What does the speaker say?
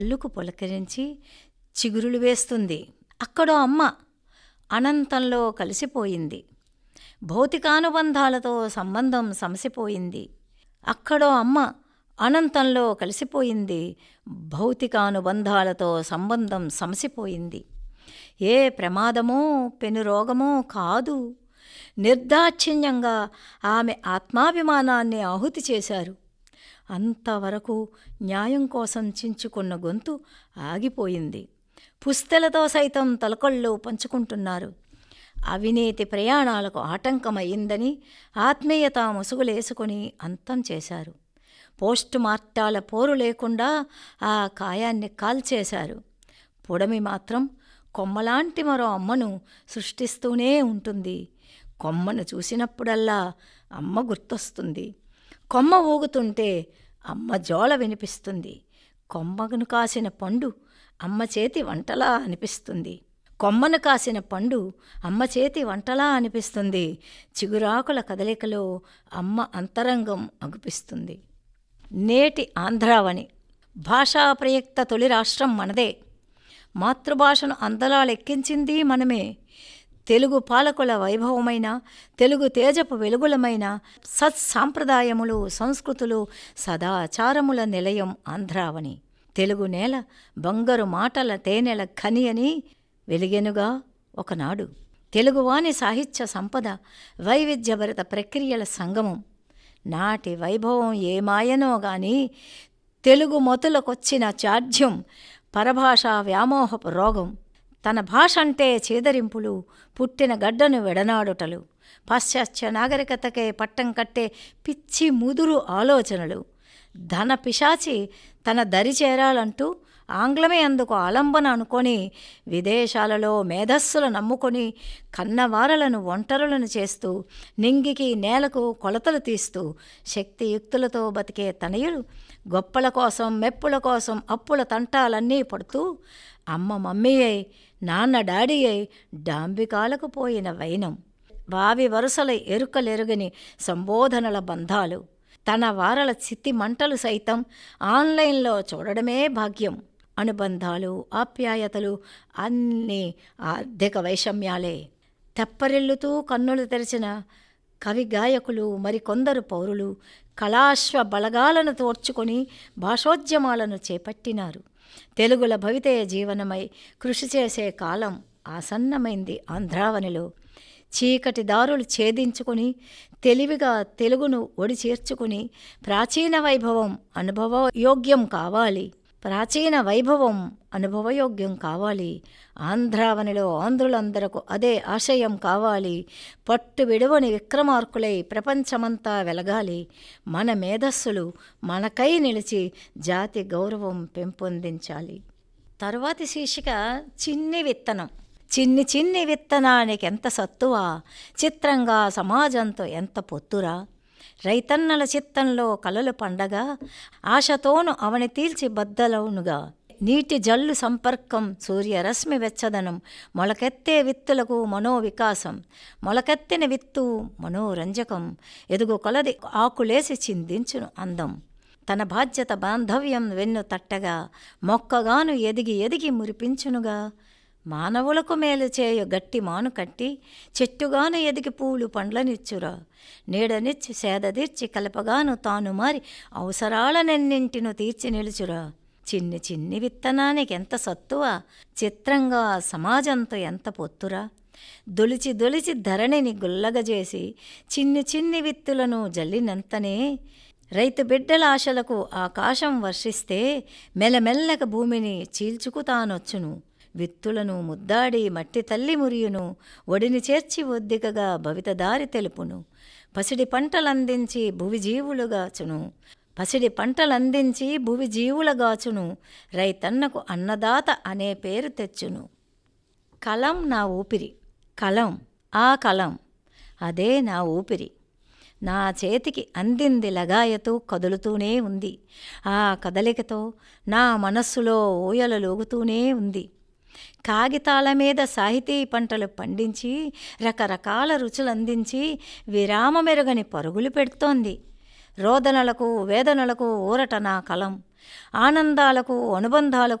అల్లుకు పులకరించి చిగురులు వేస్తుంది అక్కడో అమ్మ అనంతంలో కలిసిపోయింది భౌతికానుబంధాలతో సంబంధం సమసిపోయింది అక్కడో అమ్మ అనంతంలో కలిసిపోయింది భౌతికానుబంధాలతో సంబంధం సమసిపోయింది ఏ ప్రమాదమో పెనురోగమో కాదు నిర్దాక్షిణ్యంగా ఆమె ఆత్మాభిమానాన్ని ఆహుతి చేశారు అంతవరకు న్యాయం కోసం చించుకున్న గొంతు ఆగిపోయింది పుస్తెలతో సైతం తలకొళ్ళు పంచుకుంటున్నారు అవినీతి ప్రయాణాలకు ఆటంకమయ్యిందని ఆత్మీయత ముసుగులేసుకుని అంతం చేశారు పోస్ట్ మార్టాల పోరు లేకుండా ఆ కాయాన్ని కాల్చేశారు పొడమి మాత్రం కొమ్మలాంటి మరో అమ్మను సృష్టిస్తూనే ఉంటుంది కొమ్మను చూసినప్పుడల్లా అమ్మ గుర్తొస్తుంది కొమ్మ ఊగుతుంటే అమ్మ జోల వినిపిస్తుంది కొమ్మను కాసిన పండు అమ్మ చేతి వంటలా అనిపిస్తుంది కొమ్మను కాసిన పండు అమ్మ చేతి వంటలా అనిపిస్తుంది చిగురాకుల కదలికలో అమ్మ అంతరంగం అగుపిస్తుంది నేటి ఆంధ్రావని భాషా ప్రయుక్త తొలి రాష్ట్రం మనదే మాతృభాషను అందలాలెక్కించింది మనమే తెలుగు పాలకుల వైభవమైన తెలుగు తేజపు వెలుగులమైన సత్సాంప్రదాయములు సంస్కృతులు సదాచారముల నిలయం ఆంధ్రావని తెలుగు నేల బంగారు మాటల తేనెల ఖని అని వెలిగెనుగా ఒకనాడు తెలుగువాని సాహిత్య సంపద వైవిధ్యభరిత ప్రక్రియల సంగమం నాటి వైభవం ఏమాయనో గాని తెలుగు మొతులకొచ్చిన చాఢ్యం పరభాషా వ్యామోహపు రోగం తన భాష అంటే చేదరింపులు పుట్టిన గడ్డను వెడనాడుటలు పాశ్చాత్య నాగరికతకే పట్టం కట్టే పిచ్చి ముదురు ఆలోచనలు ధన పిశాచి తన దరి చేరాలంటూ ఆంగ్లమే అందుకు ఆలంబన అనుకొని విదేశాలలో మేధస్సులు నమ్ముకొని కన్నవారలను ఒంటరులను చేస్తూ నింగికి నేలకు కొలతలు తీస్తూ శక్తియుక్తులతో బతికే తనయులు గొప్పల కోసం మెప్పుల కోసం అప్పుల తంటాలన్నీ పడుతూ అమ్మ మమ్మీ అయి నాన్న డాడీ అయి డాంబికాలకు పోయిన వైనం వావి వరుసల ఎరుకలెరుగని సంబోధనల బంధాలు తన వారల చిత్తి మంటలు సైతం ఆన్లైన్లో చూడడమే భాగ్యం అనుబంధాలు ఆప్యాయతలు అన్నీ ఆర్థిక వైషమ్యాలే తెప్పరిల్లుతూ కన్నులు తెరిచిన కవి గాయకులు మరికొందరు పౌరులు కళాశ్వ బలగాలను తోడ్చుకొని భాషోద్యమాలను చేపట్టినారు తెలుగుల భవితే జీవనమై కృషి చేసే కాలం ఆసన్నమైంది ఆంధ్రావనిలో చీకటి దారులు ఛేదించుకుని తెలివిగా తెలుగును ఒడి చేర్చుకుని ప్రాచీన వైభవం అనుభవయోగ్యం కావాలి ప్రాచీన వైభవం అనుభవయోగ్యం కావాలి ఆంధ్రావనిలో ఆంధ్రులందరకు అదే ఆశయం కావాలి పట్టు విడవని విక్రమార్కులై ప్రపంచమంతా వెలగాలి మన మేధస్సులు మనకై నిలిచి జాతి గౌరవం పెంపొందించాలి తరువాతి శీర్షిక చిన్ని విత్తనం చిన్ని చిన్ని విత్తనానికి ఎంత సత్తువా చిత్రంగా సమాజంతో ఎంత పొత్తురా రైతన్నల చిత్తంలో కలలు పండగ ఆశతోను అవని తీల్చి బద్దలవునుగా నీటి జల్లు సంపర్కం సూర్యరశ్మి వెచ్చదనం మొలకెత్తే విత్తులకు మనోవికాసం మొలకెత్తిన విత్తు మనోరంజకం ఎదుగు కొలది ఆకులేసి చిందించును అందం తన బాధ్యత బాంధవ్యం వెన్ను తట్టగా మొక్కగాను ఎదిగి ఎదిగి మురిపించునుగా మానవులకు మేలు చేయు గట్టి మాను కట్టి చెట్టుగాను ఎదిగి పూలు పండ్లనిచ్చురా నీడనిచ్చి సేదదీర్చి కలపగాను తాను మారి అవసరాలనెన్నింటిను తీర్చి నిలుచురా చిన్ని చిన్ని విత్తనానికి ఎంత సత్తువా చిత్రంగా సమాజంతో ఎంత పొత్తురా దొలిచి దొలిచి ధరణిని గుల్లగజేసి చిన్ని చిన్ని విత్తులను జల్లినంతనే రైతు బిడ్డల ఆశలకు ఆకాశం వర్షిస్తే మెల్లమెల్లక భూమిని చీల్చుకు తానొచ్చును విత్తులను ముద్దాడి మట్టి తల్లి మురియును ఒడిని చేర్చి ఒద్దికగా భవిత దారి తెలుపును పసిడి పంటలందించి భువి జీవులుగాచును పసిడి పంటలందించి భువి జీవులగాచును రైతన్నకు అన్నదాత అనే పేరు తెచ్చును కలం నా ఊపిరి కలం ఆ కలం అదే నా ఊపిరి నా చేతికి అందింది లగాయతూ కదులుతూనే ఉంది ఆ కదలికతో నా మనస్సులో ఊయలలోగుతూనే ఉంది కాగితాల మీద సాహితీ పంటలు పండించి రకరకాల రుచులు అందించి విరామమెరుగని పరుగులు పెడుతోంది రోదనలకు వేదనలకు ఊరట నా కలం ఆనందాలకు అనుబంధాలకు